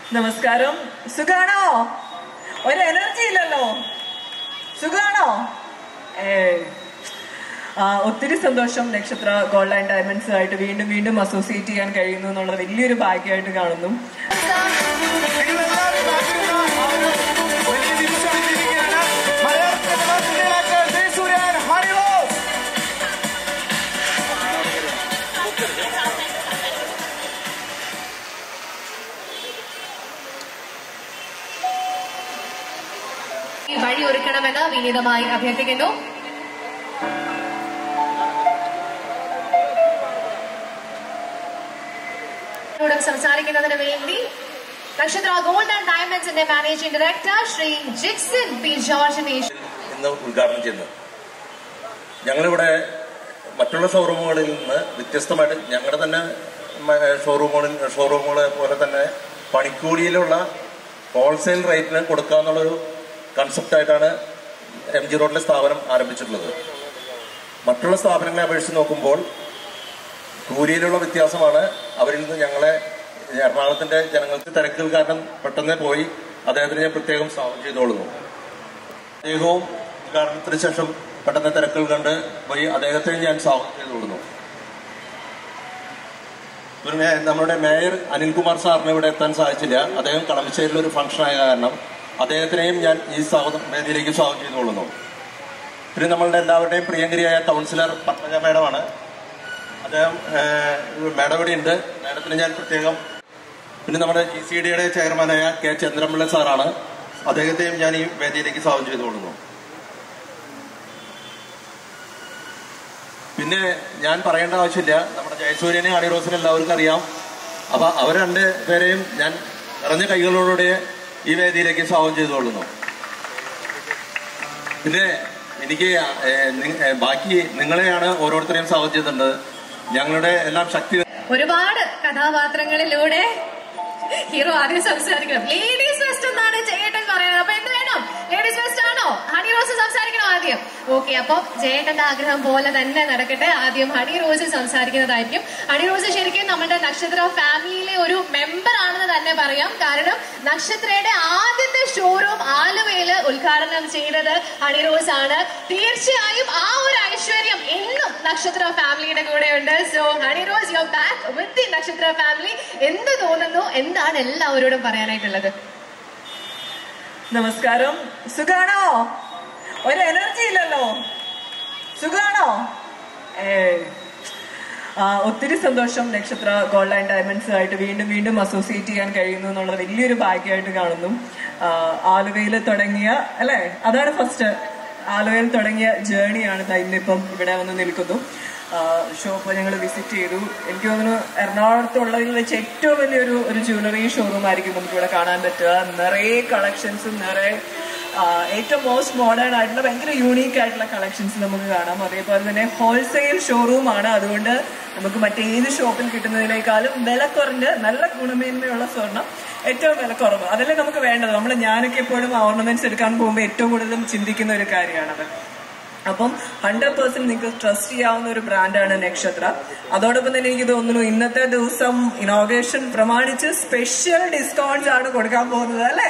നമസ്കാരം സുഖാണോ ഒരു എനർജി ഇല്ലല്ലോ സുഖാണോ ഏ ആ, ഒത്തിരി സന്തോഷം നക്ഷത്ര ഗോൾഡ് ആൻഡ് ഡയമണ്ട്സ് ആയിട്ട് വീണ്ടും വീണ്ടും അസോസിയേറ്റ് ചെയ്യാൻ കഴിയുന്നു എന്നുള്ളത് വലിയൊരു ഭാഗ്യമായിട്ട് കാണുന്നു നിങ്ങളെല്ലാവരും കാത്തിരുന്ന ആ ഒരു വലിയ നിമിഷം എത്തിയിരിക്കുകയാണ്. മലയാള സിനിമാ സിനിമയിലേക്ക് ജയസൂര്യൻ ഹരിദാസ്. ഈ വഴി ഒരുക്കണമെന്ന് വിനീതമായി അഭ്യർത്ഥിക്കുന്നു ോടും സംസാരിക്കുന്നതിന് വേണ്ടി നക്ഷത്ര ഗോൾഡ് ആൻഡ് ഡയമണ്ട്സിന്റെ മാനേജിംഗ് ഡയറക്ടർ ശ്രീ ജിക്സൺ പി ജോർജിനെ ഇന്ന് ഉദ്ഘാടനം ചെയ്യുന്നത് ഞങ്ങളിവിടെ മറ്റുള്ള ഷോറൂമുകളിൽ നിന്ന് വ്യത്യസ്തമായിട്ട് ഞങ്ങളുടെ തന്നെ മ- ഷോറൂമുകളിൽ ഷോറൂമുകളെ പോലെ തന്നെ പണിക്കൂലിയിലുള്ള ഹോൾസെയിൽ റേറ്റിന് കൊടുക്കുക എന്നുള്ളൊരു കൺസെപ്റ്റായിട്ടാണ് എം ജി റോഡിലെ സ്ഥാപനം ആരംഭിച്ചിട്ടുള്ളത് മറ്റുള്ള സ്ഥാപനങ്ങളെ അപേക്ഷിച്ച് നോക്കുമ്പോൾ കൂലിയിലുള്ള വ്യത്യാസമാണ് അവരിൽ നിന്ന് ഞങ്ങളെ എറണാകുളത്തിന്റെ ജനങ്ങൾക്ക് തിരക്കുകൾ കാരണം പെട്ടെന്ന് പോയി അദ്ദേഹത്തിന് ഞാൻ പ്രത്യേകം സ്വാഗതം ചെയ്തോളുന്നു അദ്ദേഹവും ഉദ്ഘാടനത്തിന് ശേഷം പെട്ടെന്ന് തിരക്കുകൾ കണ്ട് പോയി അദ്ദേഹത്തെ ഞാൻ സ്വാഗതം ചെയ്തുകൊള്ളുന്നു പിന്നെ നമ്മുടെ മേയർ അനിൽകുമാർ സാറിന് ഇവിടെ എത്താൻ സാധിച്ചില്ല അദ്ദേഹം കളമശ്ശേരിയിൽ ഒരു ഫംഗ്ഷൻ ആയ കാരണം അദ്ദേഹത്തിനെയും ഞാൻ ഈ സ്വാഗതം വേദിയിലേക്ക് സ്വാഗതം ചെയ്തുകൊള്ളുന്നു പിന്നെ നമ്മളുടെ എല്ലാവരുടെയും പ്രിയങ്കരിയായ കൗൺസിലർ പത്മജ മേഡമാണ് അദ്ദേഹം ഏഹ്, മേഡം ഇവിടെ ഉണ്ട് മേഡത്തിന് ഞാൻ പ്രത്യേകം പിന്നെ നമ്മുടെ ജി സി ഡിയുടെ ചെയർമാനായ കെ ചന്ദ്രപിള്ള സാറാണ് അദ്ദേഹത്തെയും ഞാൻ ഈ വേദിയിലേക്ക് സ്വാഗതം ചെയ്തുകൊള്ളുന്നു പിന്നെ ഞാൻ പറയേണ്ട ആവശ്യമില്ല നമ്മുടെ ജയസൂര്യനെ അണിറോസിനെ എല്ലാവർക്കും അറിയാം അപ്പൊ അവർ രണ്ട് പേരെയും ഞാൻ നിറഞ്ഞ കൈകളോടെ ഈ വേദിയിലേക്ക് സ്വാഗതം ചെയ്തുകൊള്ളുന്നു പിന്നെ എനിക്ക് ഏഹ്, നി- ഏഹ്, ബാക്കി നിങ്ങളെയാണ് ഓരോരുത്തരെയും സ്വാഗതം ചെയ്തിട്ടുണ്ട് ഞങ്ങളുടെ എല്ലാം ശക്തി ഒരുപാട് കഥാപാത്രങ്ങളിലൂടെ ഹീറോ ആദ്യം സംസാരിക്കണം ലേഡീസ് ഫെസ്റ്റ് എന്നാണ് ചേട്ടൻ പറയുന്നത് അപ്പൊ എന്ത് വേണം ലേഡീസ് ഫെസ്റ്റ് ആണോ ഹണി റോസ് സംസാരിക്കണോ ആദ്യം ഓക്കെ അപ്പൊ ജയേട്ടന്റെ ആഗ്രഹം പോലെ തന്നെ നടക്കട്ടെ ആദ്യം ഹണി റോസ് സംസാരിക്കുന്നതായിരിക്കും ഹണി റോസ് ശരിക്കും നമ്മുടെ നക്ഷത്ര ഫാമിലിയിലെ ഒരു മെമ്പർ ആണെന്ന് തന്നെ പറയാം കാരണം നക്ഷത്രയുടെ ആദ്യത്തെ ഷോറൂം ആലുവയില് ഉദ്ഘാടനം ചെയ്തത് ഹണി റോസ് ആണ് തീർച്ചയായും ആ ഒരു ഐശ്വര്യം എന്നും നക്ഷത്ര ഫാമിലിയുടെ കൂടെയുണ്ട് so Honey Rose you're back with the Nakshatra family എന്ത് തോന്നുന്നു എന്താണ് എല്ലാവരോടും പറയാനായിട്ടുള്ളത് നമസ്കാരം സുഖാണോ ഒരു എനർജി ഇല്ലല്ലോ സുഖാണോ ഏ ആ, ഒത്തിരി സന്തോഷം നക്ഷത്ര ഗോൾഡ് ആൻഡ് ഡയമണ്ട്സ് ആയിട്ട് വീണ്ടും വീണ്ടും അസോസിയേറ്റ് ചെയ്യാൻ കഴിയുന്നു എന്നുള്ളത് വലിയൊരു ഭാഗ്യമായിട്ട് കാണുന്നു ആ, ആലുവയിൽ തുടങ്ങിയ അല്ലെ അതാണ് ഫസ്റ്റ് ആലുവയിൽ തുടങ്ങിയ ജേണിയാണ് ദാ ഇന്നിപ്പം ഇവിടെ വന്ന് നിൽക്കുന്നു ഷോപ്പ് ഞങ്ങൾ വിസിറ്റ് ചെയ്തു എനിക്ക് തോന്നുന്നു എറണാകുളത്തുള്ളതിൽ വെച്ച് ഏറ്റവും വലിയൊരു ഒരു ജ്വല്ലറി ഷോറൂം ആയിരിക്കും നമുക്ക് ഇവിടെ കാണാൻ പറ്റുക നിറയെ കളക്ഷൻസും നിറയെ ആ, ഏറ്റവും മോസ്റ്റ് മോഡേൺ ആയിട്ടുള്ള ഭയങ്കര യൂണീക്ക് ആയിട്ടുള്ള കളക്ഷൻസ് നമുക്ക് കാണാം അതേപോലെ തന്നെ ഹോൾസെയിൽ ഷോറൂം ആണ് അതുകൊണ്ട് നമുക്ക് മറ്റേത് ഷോപ്പിൽ കിട്ടുന്നതിനേക്കാളും വില കുറഞ്ഞ് നല്ല ഗുണമേന്മയുള്ള സ്വർണം ഏറ്റവും വില കുറവ് അതല്ലേ നമുക്ക് വേണ്ടത് നമ്മൾ ഞാനൊക്കെ എപ്പോഴും ഓർണമെന്റ്സ് എടുക്കാൻ പോകുമ്പോൾ ഏറ്റവും കൂടുതലും ചിന്തിക്കുന്ന ഒരു കാര്യമാണത് അപ്പം ഹൺഡ്രഡ് പെർസെന്റ് നിങ്ങൾക്ക് ട്രസ്റ്റ് ചെയ്യാവുന്ന ഒരു ബ്രാൻഡാണ് നക്ഷത്ര അതോടൊപ്പം തന്നെ എനിക്ക് തോന്നുന്നു ഇന്നത്തെ ദിവസം ഇനോഗ്രേഷൻ പ്രമാണിച്ച് സ്പെഷ്യൽ ഡിസ്കൗണ്ട്സ് ആണ് കൊടുക്കാൻ പോകുന്നത് അല്ലേ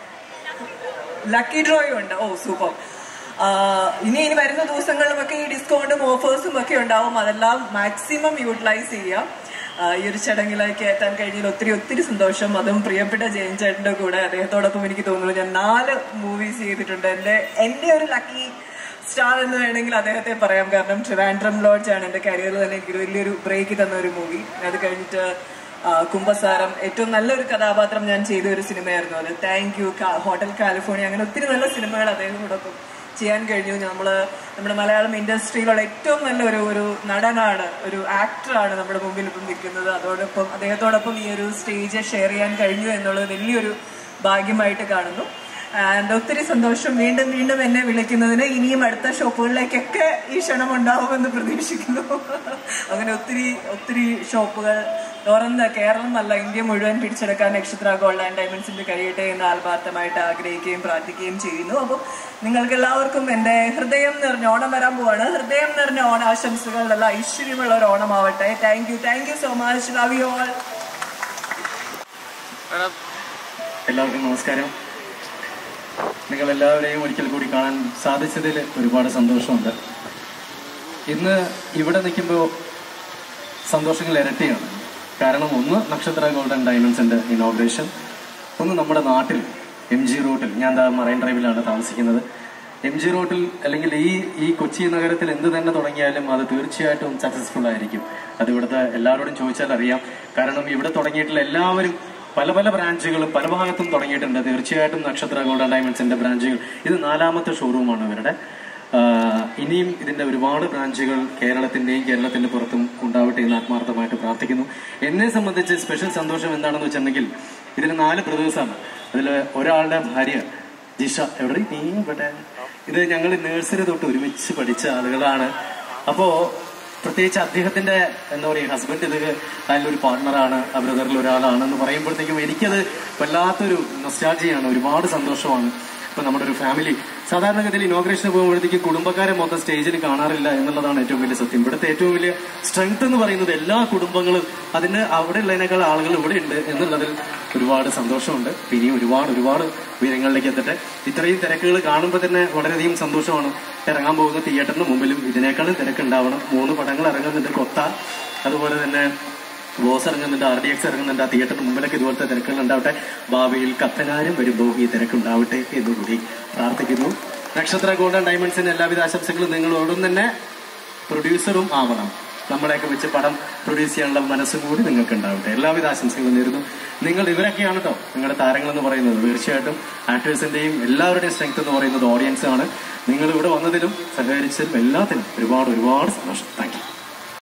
ലക്കി ഡ്രോയും ഉണ്ട് ഓ സൂപ്പർ ഇനി ഇനി വരുന്ന ദിവസങ്ങളിലുമൊക്കെ ഈ ഡിസ്കൗണ്ടും ഓഫേഴ്സും ഒക്കെ ഉണ്ടാവും അതെല്ലാം മാക്സിമം യൂട്ടിലൈസ് ചെയ്യാം ആ, ഈ ഒരു ചടങ്ങിലേക്ക് എത്താൻ കഴിഞ്ഞതിൽ ഒത്തിരി ഒത്തിരി സന്തോഷം അതും പ്രിയപ്പെട്ട ജയൻ ചേട്ടന്റെ കൂടെ അദ്ദേഹത്തോടൊപ്പം എനിക്ക് തോന്നുന്നു ഞാൻ നാല് മൂവീസ് ചെയ്തിട്ടുണ്ട് എന്റെ എന്റെ ഒരു ലക്കി സ്റ്റാർ എന്ന് വേണമെങ്കിൽ അദ്ദേഹത്തെ പറയാം കാരണം ട്രിവാൻഡ്രം ലോഡ്ജ് ആണ് എന്റെ കരിയറിൽ തന്നെ എനിക്ക് ഒരു വലിയൊരു ബ്രേക്ക് തന്ന ഒരു മൂവി അത് കഴിഞ്ഞിട്ട് ആ, കുംഭസാരം ഏറ്റവും നല്ലൊരു കഥാപാത്രം ഞാൻ ചെയ്ത ഒരു സിനിമയായിരുന്നു അത് താങ്ക് യു ഹോട്ടൽ കാലിഫോർണിയ അങ്ങനെ ഒത്തിരി നല്ല സിനിമകൾ അദ്ദേഹത്തോടൊപ്പം ചെയ്യാൻ കഴിഞ്ഞു നമ്മള് നമ്മുടെ മലയാളം ഇൻഡസ്ട്രിയിലുള്ള ഏറ്റവും നല്ല ഒരു ഒരു നടനാണ് ഒരു ആക്ടറാണ് നമ്മുടെ മുമ്പിൽ ഇപ്പം നിൽക്കുന്നത് അതോടൊപ്പം അദ്ദേഹത്തോടൊപ്പം ഈ ഒരു സ്റ്റേജ് ഷെയർ ചെയ്യാൻ കഴിഞ്ഞു എന്നുള്ളത് വലിയൊരു ഭാഗ്യമായിട്ട് കാണുന്നു ആൻഡ് ഒത്തിരി സന്തോഷം വീണ്ടും വീണ്ടും എന്നെ വിളിക്കുന്നതിന് ഇനിയും അടുത്ത ഷോപ്പുകളിലേക്കൊക്കെ ഈ ക്ഷണം ഉണ്ടാവുമെന്ന് പ്രതീക്ഷിക്കുന്നു അങ്ങനെ ഒത്തിരി ഒത്തിരി ഷോപ്പുകൾ തുറന്ന് കേരളം എന്നല്ല ഇന്ത്യ മുഴുവൻ പിടിച്ചെടുക്കാൻ നക്ഷത്ര ഗോൾഡ് ആൻഡ് ഡയമണ്ട്സിന്റെ കഴിയട്ടെ എന്ന് ആത്മാർത്ഥമായിട്ട് ആഗ്രഹിക്കുകയും പ്രാർത്ഥിക്കുകയും ചെയ്യുന്നു അപ്പം നിങ്ങൾക്ക് എല്ലാവർക്കും എന്റെ ഹൃദയം നിറഞ്ഞ ഓണം വരാൻ പോവാണ് ഹൃദയം നിറഞ്ഞ ഓണാശംസകൾ നല്ല ഐശ്വര്യമുള്ള ഒരു ഓണമാവട്ടെ thank you thank you so much love you all എല്ലാവർക്കും നമസ്കാരം നിങ്ങൾ എല്ലാവരെയും ഒരിക്കൽ കൂടി കാണാൻ സാധിച്ചതിൽ ഒരുപാട് സന്തോഷമുണ്ട് ഇന്ന് ഇവിടെ നിൽക്കുമ്പോൾ സന്തോഷങ്ങൾ ഇരട്ടിയാണ് കാരണം ഒന്ന് നക്ഷത്ര ഗോൾഡൻ ഡയമണ്ട്സിന്റെ ഇനോഗ്രേഷൻ ഒന്ന് നമ്മുടെ നാട്ടിൽ എം ജി റോട്ടിൽ ഞാൻ ദാ മറൈൻ ഡ്രൈവിലാണ് താമസിക്കുന്നത് എം ജി റോട്ടിൽ അല്ലെങ്കിൽ ഈ ഈ കൊച്ചി നഗരത്തിൽ എന്ത് തന്നെ തുടങ്ങിയാലും അത് തീർച്ചയായിട്ടും സക്സസ്ഫുൾ ആയിരിക്കും അത് ഇവിടുത്തെ എല്ലാവരോടും ചോദിച്ചാൽ അറിയാം കാരണം ഇവിടെ തുടങ്ങിയിട്ടുള്ള എല്ലാവരും പല പല ബ്രാഞ്ചുകളും പല ഭാഗത്തും തുടങ്ങിയിട്ടുണ്ട് തീർച്ചയായിട്ടും നക്ഷത്ര ഗോൾഡൻ ഡയമണ്ട്സിന്റെ ബ്രാഞ്ചുകൾ ഇത് നാലാമത്തെ ഷോറൂമാണ് ഇവരുടെ ആഹ് ഇനിയും ഇതിന്റെ ഒരുപാട് ബ്രാഞ്ചുകൾ കേരളത്തിന്റെയും കേരളത്തിന്റെ പുറത്തും ഉണ്ടാവട്ടെ എന്ന് ആത്മാർത്ഥമായിട്ട് പ്രാർത്ഥിക്കുന്നു എന്നെ സംബന്ധിച്ച് സ്പെഷ്യൽ സന്തോഷം എന്താണെന്ന് വെച്ചിട്ടുണ്ടെങ്കിൽ ഇതിൽ നാല് ബ്രദേഴ്സാണ് അതിൽ ഒരാളുടെ ഭാര്യ ജിഷ എവിടെ നീ ഇവിടെ ഇത് ഞങ്ങൾ നഴ്സറി തൊട്ട് ഒരുമിച്ച് പഠിച്ച ആളുകളാണ് അപ്പോ പ്രത്യേകിച്ച് അദ്ദേഹത്തിന്റെ എന്താ പറയുക ഹസ്ബൻഡ് ഇത് അതിലൊരു പാർട്ണറാണ് ആ ബ്രദറിൽ ഒരാളാണെന്ന് പറയുമ്പോഴത്തേക്കും എനിക്കത് വല്ലാത്തൊരു നൊസ്റ്റാൾജിയാണ് ഒരുപാട് സന്തോഷമാണ് ഇപ്പൊ നമ്മുടെ ഒരു ഫാമിലി സാധാരണഗതിയിൽ ഇനോഗ്രേഷന് പോകുമ്പോഴത്തേക്ക് കുടുംബക്കാരെ മൊത്തം സ്റ്റേജിൽ കാണാറില്ല എന്നുള്ളതാണ് ഏറ്റവും വലിയ സത്യം ഇവിടുത്തെ ഏറ്റവും വലിയ സ്ട്രെങ്ത് എന്ന് പറയുന്നത് എല്ലാ കുടുംബങ്ങളും അതിന് അവിടെ ഉള്ളതിനേക്കാൾ ആളുകൾ ഇവിടെ ഉണ്ട് എന്നുള്ളതിൽ ഒരുപാട് സന്തോഷമുണ്ട് ഇനി ഒരുപാട് ഒരുപാട് ഉയരങ്ങളിലേക്ക് എത്തട്ടെ ഇത്രയും തിരക്കുകൾ കാണുമ്പോൾ തന്നെ വളരെയധികം സന്തോഷമാണ് ഇറങ്ങാൻ പോകുന്ന തിയേറ്ററിന് മുമ്പിലും ഇതിനേക്കാളും തിരക്കുണ്ടാവണം മൂന്ന് പടങ്ങൾ ഇറങ്ങുന്നുണ്ട് കൊത്ത അതുപോലെ തന്നെ ബോസ് ഇറങ്ങുന്നുണ്ട് ആർ ഡി എക്സ് ഇറങ്ങുന്നുണ്ട് ആ തിയേറ്ററിന് മുമ്പിലൊക്കെ ഇതുപോലത്തെ തിരക്കുകൾ ഉണ്ടാവട്ടെ ഭാവിയിൽ കത്തനാരും വരുമ്പോൾ ഈ തിരക്കുണ്ടാവട്ടെ എന്നുകൂടി പ്രാർത്ഥിക്കുന്നു നക്ഷത്ര ഗോൾഡൻ ഡയമണ്ട്സിന് എല്ലാവിധ ആശംസകളും നിങ്ങളോടും തന്നെ പ്രൊഡ്യൂസറും ആവണം നമ്മളെയൊക്കെ വെച്ച് പടം പ്രൊഡ്യൂസ് ചെയ്യാനുള്ള മനസ്സും കൂടി നിങ്ങൾക്ക് ഉണ്ടാവട്ടെ എല്ലാവിധ ആശംസകളും നേരുന്നു നിങ്ങൾ ഇവരൊക്കെയാണ് കേട്ടോ നിങ്ങളുടെ താരങ്ങൾ എന്ന് പറയുന്നത് തീർച്ചയായിട്ടും ആക്ടേഴ്സിന്റെയും എല്ലാവരുടെയും സ്ട്രെങ്ത് എന്ന് പറയുന്നത് ഓഡിയൻസ് ആണ് നിങ്ങൾ ഇവിടെ വന്നതിലും സഹകരിച്ചതിലും എല്ലാത്തിനും ഒരുപാട് ഒരുപാട് സന്തോഷം താങ്ക് യു